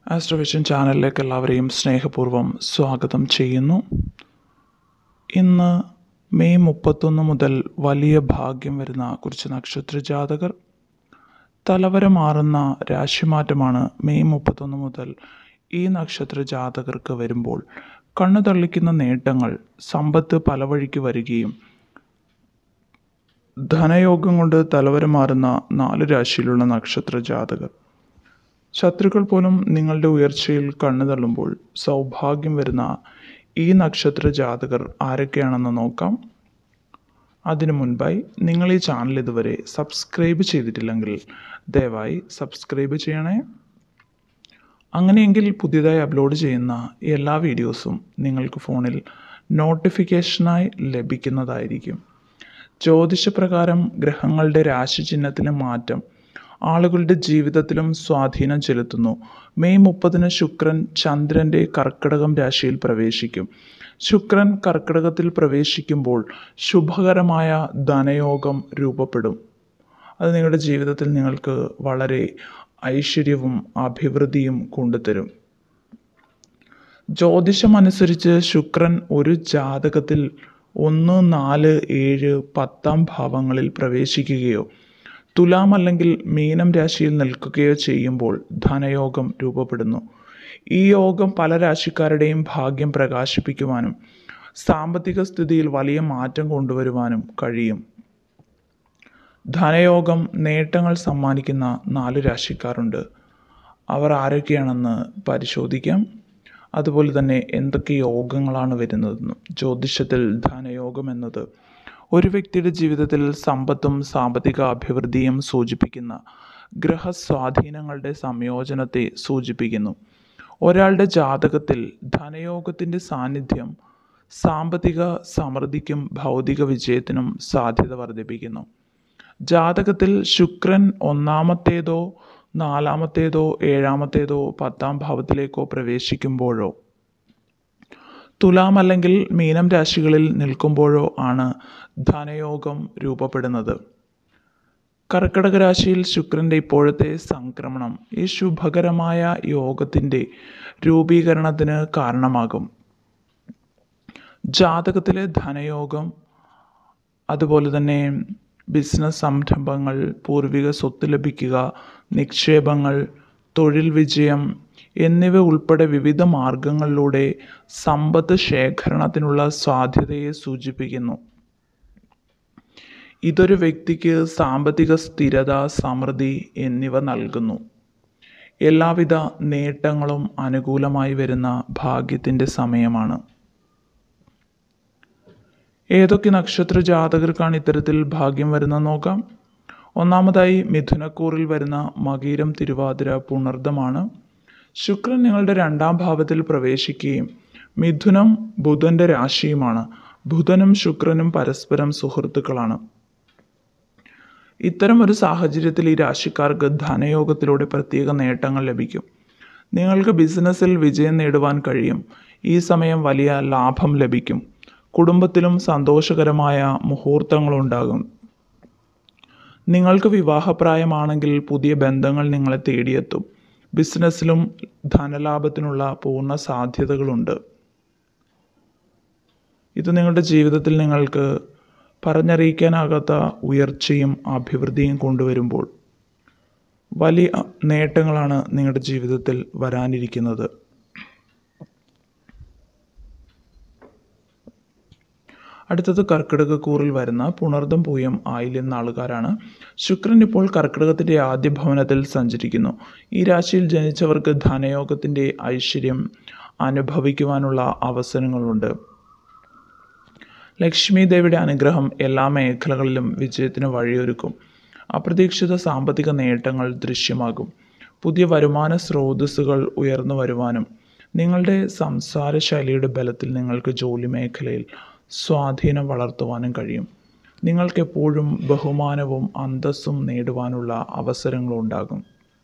ആസ്ട്രോവിഷൻ ചാനലിലേക്ക് എല്ലാവരെയും സ്നേഹപൂർവ്വം സ്വാഗതം ചെയ്യുന്നു ഇന്ന് മെയ് മുപ്പത്തൊന്ന് മുതൽ വലിയ ഭാഗ്യം വരുന്ന കുറച്ച് നക്ഷത്ര ജാതകർ തലവര മാറുന്ന രാശിമാറ്റമാണ് മെയ് മുപ്പത്തൊന്ന് മുതൽ ഈ നക്ഷത്ര ജാതകർക്ക് വരുമ്പോൾ കണ്ണു തള്ളിക്കുന്ന നേട്ടങ്ങൾ സമ്പത്ത് പല വഴിക്ക് വരികയും ധനയോഗം കൊണ്ട് തലവര മാറുന്ന നാല് രാശിയിലുള്ള നക്ഷത്ര ജാതകർ ശത്രുക്കൾ പോലും നിങ്ങളുടെ ഉയർച്ചയിൽ കണ്ണു തള്ളുമ്പോൾ സൗഭാഗ്യം വരുന്ന ഈ നക്ഷത്ര ജാതകർ ആരൊക്കെയാണെന്ന് നോക്കാം അതിനു മുൻപായി നിങ്ങൾ ഈ ചാനൽ ഇതുവരെ സബ്സ്ക്രൈബ് ചെയ്തിട്ടില്ലെങ്കിൽ ദയവായി സബ്സ്ക്രൈബ് ചെയ്യണേ അങ്ങനെയെങ്കിൽ പുതിയതായി അപ്ലോഡ് ചെയ്യുന്ന എല്ലാ വീഡിയോസും നിങ്ങൾക്ക് ഫോണിൽ നോട്ടിഫിക്കേഷനായി ലഭിക്കുന്നതായിരിക്കും ജ്യോതിഷപ്രകാരം ഗ്രഹങ്ങളുടെ രാശിചിഹ്നത്തിലെ മാറ്റം ആളുകളുടെ ജീവിതത്തിലും സ്വാധീനം ചെലുത്തുന്നു മെയ് മുപ്പതിന് ശുക്രൻ ചന്ദ്രൻ്റെ കർക്കിടകം രാശിയിൽ പ്രവേശിക്കും ശുക്രൻ കർക്കിടകത്തിൽ പ്രവേശിക്കുമ്പോൾ ശുഭകരമായ ധനയോഗം രൂപപ്പെടും അത് നിങ്ങളുടെ ജീവിതത്തിൽ നിങ്ങൾക്ക് വളരെ ഐശ്വര്യവും അഭിവൃദ്ധിയും കൊണ്ടുതരും ജ്യോതിഷം അനുസരിച്ച് ശുക്രൻ ഒരു ജാതകത്തിൽ ഒന്ന് നാല് ഏഴ് പത്താം ഭാവങ്ങളിൽ പ്രവേശിക്കുകയോ തുലാം അല്ലെങ്കിൽ മീനം രാശിയിൽ നിൽക്കുകയോ ചെയ്യുമ്പോൾ ധനയോഗം രൂപപ്പെടുന്നു ഈ യോഗം പല രാശിക്കാരുടെയും ഭാഗ്യം പ്രകാശിപ്പിക്കുവാനും സാമ്പത്തിക സ്ഥിതിയിൽ വലിയ മാറ്റം കൊണ്ടുവരുവാനും കഴിയും ധനയോഗം നേട്ടങ്ങൾ സമ്മാനിക്കുന്ന നാല് രാശിക്കാരുണ്ട് അവർ ആരൊക്കെയാണെന്ന് പരിശോധിക്കാം അതുപോലെ തന്നെ എന്തൊക്കെ യോഗങ്ങളാണ് വരുന്നതെന്നും ജ്യോതിഷത്തിൽ ധനയോഗം എന്നത് ഒരു വ്യക്തിയുടെ ജീവിതത്തിൽ സമ്പത്തും സാമ്പത്തിക അഭിവൃദ്ധിയും സൂചിപ്പിക്കുന്ന ഗ്രഹസ്വാധീനങ്ങളുടെ സംയോജനത്തെ സൂചിപ്പിക്കുന്നു ഒരാളുടെ ജാതകത്തിൽ ധനയോഗത്തിൻ്റെ സാന്നിധ്യം സാമ്പത്തിക സമൃദ്ധിക്കും ഭൗതിക വിജയത്തിനും സാധ്യത വർദ്ധിപ്പിക്കുന്നു ജാതകത്തിൽ ശുക്രൻ ഒന്നാമത്തേതോ നാലാമത്തേതോ ഏഴാമത്തേതോ പത്താം ഭാവത്തിലേക്കോ പ്രവേശിക്കുമ്പോഴോ തുലാം അല്ലെങ്കിൽ മീനം രാശികളിൽ നിൽക്കുമ്പോഴോ ആണ് ധനയോഗം രൂപപ്പെടുന്നത് കർക്കിടക രാശിയിൽ ശുക്രൻ്റെ ഇപ്പോഴത്തെ സംക്രമണം ഈ ശുഭകരമായ യോഗത്തിൻ്റെ രൂപീകരണത്തിന് കാരണമാകും ജാതകത്തിലെ ധനയോഗം അതുപോലെ തന്നെ ബിസിനസ് സംരംഭങ്ങൾ പൂർവിക സ്വത്ത് ലഭിക്കുക നിക്ഷേപങ്ങൾ തൊഴിൽ വിജയം എന്നിവ ഉൾപ്പെടെ വിവിധ മാർഗങ്ങളിലൂടെ സമ്പത്ത് ശേഖരണത്തിനുള്ള സാധ്യതയെ സൂചിപ്പിക്കുന്നു ഇതൊരു വ്യക്തിക്ക് സാമ്പത്തിക സ്ഥിരത സമൃദ്ധി എന്നിവ നൽകുന്നു എല്ലാവിധ നേട്ടങ്ങളും അനുകൂലമായി വരുന്ന ഭാഗ്യത്തിൻ്റെ സമയമാണ് ഏതൊക്കെ നക്ഷത്ര ജാതകർക്കാണ് ഇത്തരത്തിൽ ഭാഗ്യം വരുന്നത് നോക്കാം ഒന്നാമതായി മിഥുനക്കൂറിൽ വരുന്ന മകീരം തിരുവാതിര പുണർദമാണ് ശുക്രൻ നിങ്ങളുടെ രണ്ടാം ഭാവത്തിൽ പ്രവേശിക്കുകയും മിഥുനം ബുധൻ്റെ രാശിയുമാണ് ബുധനും ശുക്രനും പരസ്പരം സുഹൃത്തുക്കളാണ് ഇത്തരം ഒരു സാഹചര്യത്തിൽ ഈ രാശിക്കാർക്ക് ധനയോഗത്തിലൂടെ പ്രത്യേക നേട്ടങ്ങൾ ലഭിക്കും നിങ്ങൾക്ക് ബിസിനസ്സിൽ വിജയം നേടുവാൻ കഴിയും ഈ സമയം വലിയ ലാഭം ലഭിക്കും കുടുംബത്തിലും സന്തോഷകരമായ മുഹൂർത്തങ്ങളുണ്ടാകും നിങ്ങൾക്ക് വിവാഹപ്രായമാണെങ്കിൽ പുതിയ ബന്ധങ്ങൾ നിങ്ങളെ തേടിയെത്തും ബിസിനസ്സിലും ധനലാഭത്തിനുള്ള പൂർണ്ണ സാധ്യതകളുണ്ട് ഇത് നിങ്ങളുടെ ജീവിതത്തിൽ നിങ്ങൾക്ക് പറഞ്ഞറിയിക്കാനാകാത്ത ഉയർച്ചയും അഭിവൃദ്ധിയും കൊണ്ടുവരുമ്പോൾ വലിയ നേട്ടങ്ങളാണ് നിങ്ങളുടെ ജീവിതത്തിൽ വരാനിരിക്കുന്നത് അടുത്തത് കർക്കിടക കൂറിൽ വരുന്ന പുണർദം പൂയം ആയില്യം നാളുകാരാണ് ശുക്രൻ ഇപ്പോൾ കർക്കിടകത്തിൻ്റെ ആദ്യ ഭവനത്തിൽ സഞ്ചരിക്കുന്നു ഈ രാശിയിൽ ജനിച്ചവർക്ക് ധനയോഗത്തിൻ്റെ ഐശ്വര്യം അനുഭവിക്കുവാനുള്ള അവസരങ്ങളുണ്ട് ലക്ഷ്മി ദേവിയുടെ അനുഗ്രഹം എല്ലാ മേഖലകളിലും വിജയത്തിന് വഴിയൊരുക്കും അപ്രതീക്ഷിത സാമ്പത്തിക നേട്ടങ്ങൾ ദൃശ്യമാകും പുതിയ വരുമാന സ്രോതസ്സുകൾ ഉയർന്നു വരുവാനും നിങ്ങളുടെ സംസാര ശൈലിയുടെ ബലത്തിൽ നിങ്ങൾക്ക് ജോലി മേഖലയിൽ സ്വാധീനം വളർത്തുവാനും കഴിയും നിങ്ങൾക്കെപ്പോഴും ബഹുമാനവും അന്തസ്സും നേടുവാനുള്ള അവസരങ്ങളുണ്ടാകും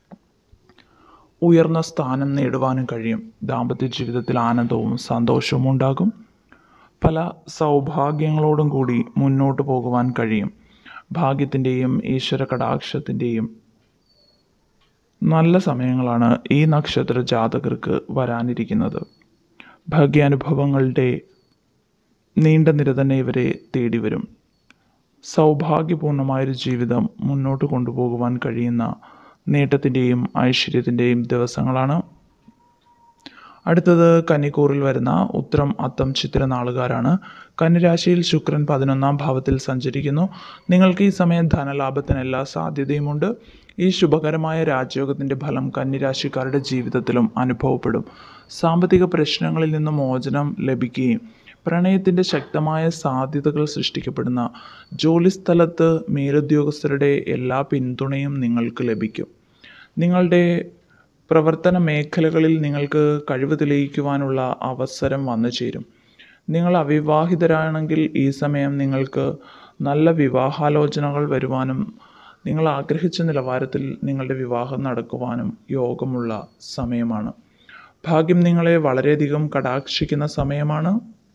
ഉയർന്ന സ്ഥാനം നേടുവാനും കഴിയും ദാമ്പത്യ ജീവിതത്തിൽ ആനന്ദവും സന്തോഷവും ഉണ്ടാകും പല സൗഭാഗ്യങ്ങളോടും കൂടി മുന്നോട്ട് പോകുവാൻ കഴിയും ഭാഗ്യത്തിൻ്റെയും ഈശ്വര കടാക്ഷത്തിൻ്റെയും നല്ല സമയങ്ങളാണ് ഈ നക്ഷത്ര ജാതകർക്ക് വരാനിരിക്കുന്നത് ഭാഗ്യാനുഭവങ്ങളുടെ നീണ്ട നിര തന്നെ ഇവരെ തേടി വരും സൗഭാഗ്യപൂർണമായൊരു ജീവിതം മുന്നോട്ട് കൊണ്ടുപോകുവാൻ കഴിയുന്ന നേട്ടത്തിൻ്റെയും ഐശ്വര്യത്തിൻ്റെയും ദിവസങ്ങളാണ് അടുത്തത് കന്നിക്കൂറിൽ വരുന്ന ഉത്രം അത്തം ചിത്ര നാളുകാരാണ് കന്നിരാശിയിൽ ശുക്രൻ പതിനൊന്നാം ഭാവത്തിൽ സഞ്ചരിക്കുന്നു നിങ്ങൾക്ക് ഈ സമയം ധനലാഭത്തിന് എല്ലാ സാധ്യതയുമുണ്ട് ഈ ശുഭകരമായ രാജയോഗത്തിൻ്റെ ഫലം കന്നിരാശിക്കാരുടെ ജീവിതത്തിലും അനുഭവപ്പെടും സാമ്പത്തിക പ്രശ്നങ്ങളിൽ നിന്ന് മോചനം ലഭിക്കുകയും പ്രണയത്തിൻ്റെ ശക്തമായ സാധ്യതകൾ സൃഷ്ടിക്കപ്പെടുന്ന ജോലിസ്ഥലത്ത് മേലുദ്യോഗസ്ഥരുടെ എല്ലാ പിന്തുണയും നിങ്ങൾക്ക് ലഭിക്കും നിങ്ങളുടെ പ്രവർത്തന മേഖലകളിൽ നിങ്ങൾക്ക് കഴിവ് തെളിയിക്കുവാനുള്ള അവസരം വന്നു ചേരും നിങ്ങൾ അവിവാഹിതരാണെങ്കിൽ ഈ സമയം നിങ്ങൾക്ക് നല്ല വിവാഹാലോചനകൾ വരുവാനും നിങ്ങൾ ആഗ്രഹിച്ച നിലവാരത്തിൽ നിങ്ങളുടെ വിവാഹം നടക്കുവാനും യോഗമുള്ള സമയമാണ് ഭാഗ്യം നിങ്ങളെ വളരെയധികം കടാക്ഷിക്കുന്ന സമയമാണ്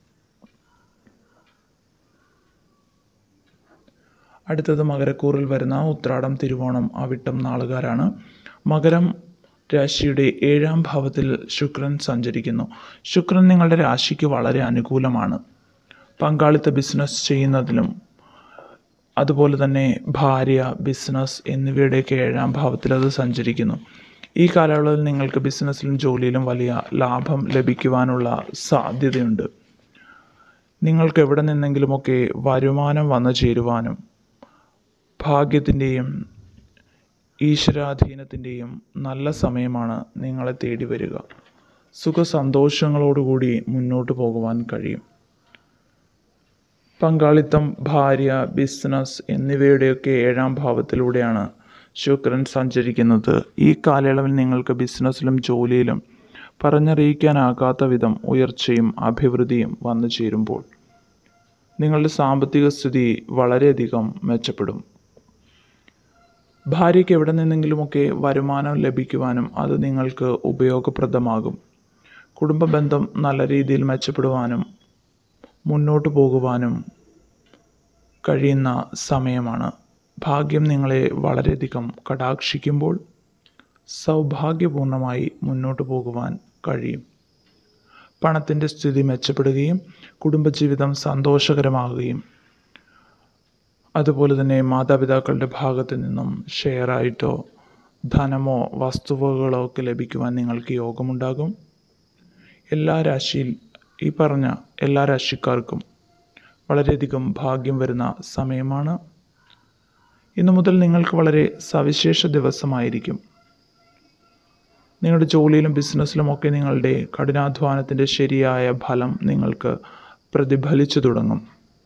അടുത്തത് മകരക്കൂറിൽ വരുന്ന ഉത്രാടം തിരുവോണം അവിട്ടം നാളുകാരാണ് മകരം രാശിയുടെ ഏഴാം ഭാവത്തിൽ ശുക്രൻ സഞ്ചരിക്കുന്നു ശുക്രൻ നിങ്ങളുടെ രാശിക്ക് വളരെ അനുകൂലമാണ് പങ്കാളിത്ത ബിസിനസ് ചെയ്യുന്നതിലും അതുപോലെ തന്നെ ഭാര്യ ബിസിനസ് എന്നിവയുടെയൊക്കെ ഏഴാം ഭാവത്തിൽ അത് സഞ്ചരിക്കുന്നു ഈ കാലയളവിൽ നിങ്ങൾക്ക് ബിസിനസ്സിലും ജോലിയിലും വലിയ ലാഭം ലഭിക്കുവാനുള്ള സാധ്യതയുണ്ട് നിങ്ങൾക്ക് എവിടെ നിന്നെങ്കിലുമൊക്കെ വരുമാനം വന്നു ചേരുവാനും ഭാഗ്യത്തിൻ്റെയും ഈശ്വരാധീനത്തിൻ്റെയും നല്ല സമയമാണ് നിങ്ങളെ തേടി വരിക സുഖ സന്തോഷങ്ങളോടുകൂടി മുന്നോട്ട് പോകുവാൻ കഴിയും പങ്കാളിത്തം ഭാര്യ ബിസിനസ് എന്നിവയുടെയൊക്കെ ഏഴാം ഭാവത്തിലൂടെയാണ് ശുക്രൻ സഞ്ചരിക്കുന്നത് ഈ കാലയളവിൽ നിങ്ങൾക്ക് ബിസിനസ്സിലും ജോലിയിലും പറഞ്ഞറിയിക്കാനാകാത്ത വിധം ഉയർച്ചയും അഭിവൃദ്ധിയും വന്നു ചേരുമ്പോൾ നിങ്ങളുടെ സാമ്പത്തിക സ്ഥിതി വളരെയധികം മെച്ചപ്പെടും ഭാര്യയ്ക്ക് എവിടെ നിന്നെങ്കിലുമൊക്കെ വരുമാനം ലഭിക്കുവാനും അത് നിങ്ങൾക്ക് ഉപയോഗപ്രദമാകും കുടുംബ ബന്ധം നല്ല രീതിയിൽ മെച്ചപ്പെടുവാനും മുന്നോട്ട് പോകുവാനും കഴിയുന്ന സമയമാണ് ഭാഗ്യം നിങ്ങളെ വളരെയധികം കടാക്ഷിക്കുമ്പോൾ സൗഭാഗ്യപൂർണമായി മുന്നോട്ട് പോകുവാൻ കഴിയും പണത്തിൻ്റെ സ്ഥിതി മെച്ചപ്പെടുകയും കുടുംബജീവിതം സന്തോഷകരമാകുകയും അതുപോലെ തന്നെ മാതാപിതാക്കളുടെ ഭാഗത്ത് നിന്നും ഷെയറായിട്ടോ ധനമോ വസ്തുവകളോ ഒക്കെ ലഭിക്കുവാൻ നിങ്ങൾക്ക് യോഗമുണ്ടാകും എല്ലാ രാശിയിൽ ഈ പറഞ്ഞ എല്ലാ രാശിക്കാർക്കും വളരെയധികം ഭാഗ്യം വരുന്ന സമയമാണ് ഇന്നു മുതൽ നിങ്ങൾക്ക് വളരെ സവിശേഷ ദിവസമായിരിക്കും നിങ്ങളുടെ ജോലിയിലും ബിസിനസ്സിലും ഒക്കെ നിങ്ങളുടെ കഠിനാധ്വാനത്തിൻ്റെ ശരിയായ ഫലം നിങ്ങൾക്ക് പ്രതിഫലിച്ചു തുടങ്ങും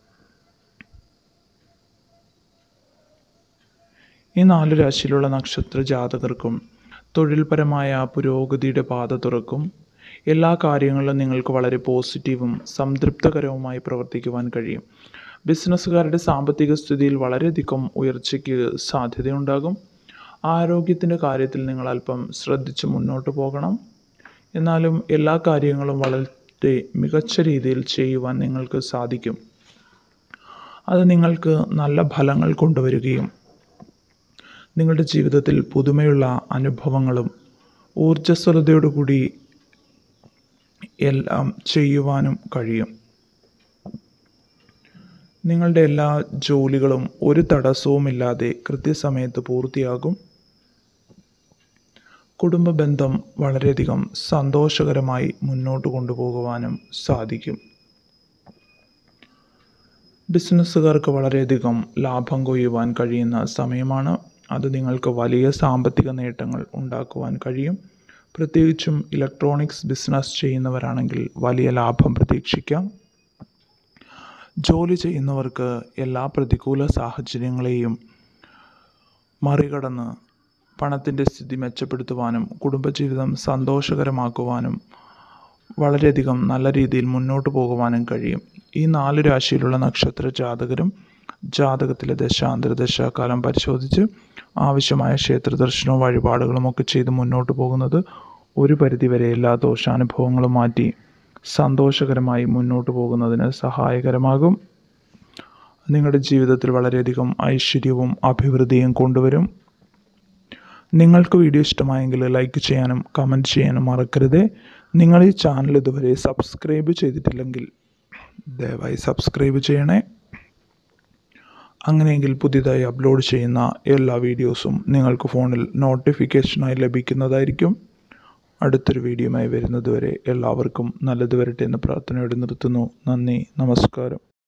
ഈ നാല് രാശിയിലുള്ള നക്ഷത്ര ജാതകർക്കും തൊഴിൽപരമായ പുരോഗതിയുടെ പാത തുറക്കും എല്ലാ കാര്യങ്ങളിലും നിങ്ങൾക്ക് വളരെ പോസിറ്റീവും സംതൃപ്തകരവുമായി പ്രവർത്തിക്കുവാൻ കഴിയും ബിസിനസ്സുകാരുടെ സാമ്പത്തിക സ്ഥിതിയിൽ വളരെയധികം ഉയർച്ചയ്ക്ക് സാധ്യതയുണ്ടാകും ആരോഗ്യത്തിൻ്റെ കാര്യത്തിൽ നിങ്ങൾ അല്പം ശ്രദ്ധിച്ച് മുന്നോട്ട് പോകണം എന്നാലും എല്ലാ കാര്യങ്ങളും വളരെ മികച്ച രീതിയിൽ ചെയ്യുവാൻ നിങ്ങൾക്ക് സാധിക്കും അത് നിങ്ങൾക്ക് നല്ല ഫലങ്ങൾ കൊണ്ടുവരികയും നിങ്ങളുടെ ജീവിതത്തിൽ പുതുമയുള്ള അനുഭവങ്ങളും ഊർജ്ജസ്വലതയോടുകൂടി എല്ലാം ചെയ്യുവാനും കഴിയും നിങ്ങളുടെ എല്ലാ ജോലികളും ഒരു തടസ്സവുമില്ലാതെ കൃത്യസമയത്ത് പൂർത്തിയാകും കുടുംബ ബന്ധം വളരെയധികം സന്തോഷകരമായി മുന്നോട്ട് കൊണ്ടുപോകുവാനും സാധിക്കും ബിസിനസ്സുകാർക്ക് വളരെയധികം ലാഭം കൊയ്യുവാൻ കഴിയുന്ന സമയമാണ് അത് നിങ്ങൾക്ക് വലിയ സാമ്പത്തിക നേട്ടങ്ങൾ ഉണ്ടാക്കുവാൻ കഴിയും പ്രത്യേകിച്ചും ഇലക്ട്രോണിക്സ് ബിസിനസ് ചെയ്യുന്നവരാണെങ്കിൽ വലിയ ലാഭം പ്രതീക്ഷിക്കാം ജോലി ചെയ്യുന്നവർക്ക് എല്ലാ പ്രതികൂല സാഹചര്യങ്ങളെയും മറികടന്ന് പണത്തിൻ്റെ സ്ഥിതി മെച്ചപ്പെടുത്തുവാനും കുടുംബജീവിതം സന്തോഷകരമാക്കുവാനും വളരെയധികം നല്ല രീതിയിൽ മുന്നോട്ട് പോകുവാനും കഴിയും ഈ നാല് രാശിയിലുള്ള നക്ഷത്ര ജാതകരും ജാതകത്തിലെ ദശാന്തരദശാകാലം പരിശോധിച്ച് ആവശ്യമായ ക്ഷേത്ര ദർശനവും വഴിപാടുകളും ഒക്കെ ചെയ്ത് മുന്നോട്ട് പോകുന്നത് ഒരു പരിധിവരെ എല്ലാ ദോഷാനുഭവങ്ങളും മാറ്റി സന്തോഷകരമായി മുന്നോട്ട് പോകുന്നതിന് സഹായകരമാകും നിങ്ങളുടെ ജീവിതത്തിൽ വളരെയധികം ഐശ്വര്യവും അഭിവൃദ്ധിയും കൊണ്ടുവരും നിങ്ങൾക്ക് വീഡിയോ ഇഷ്ടമായെങ്കിൽ ലൈക്ക് ചെയ്യാനും കമൻറ്റ് ചെയ്യാനും മറക്കരുത് നിങ്ങൾ ഈ ചാനൽ ഇതുവരെ സബ്സ്ക്രൈബ് ചെയ്തിട്ടില്ലെങ്കിൽ ദയവായി സബ്സ്ക്രൈബ് ചെയ്യണേ അങ്ങനെയെങ്കിൽ പുതിയതായി അപ്ലോഡ് ചെയ്യുന്ന എല്ലാ വീഡിയോസും നിങ്ങൾക്ക് ഫോണിൽ നോട്ടിഫിക്കേഷനായി ലഭിക്കുന്നതായിരിക്കും അടുത്തൊരു വീഡിയോയുമായി വരുന്നതുവരെ എല്ലാവർക്കും നല്ലത് വരട്ടെ എന്ന പ്രാർത്ഥനയോടെ നിർത്തുന്നു നന്ദി നമസ്കാരം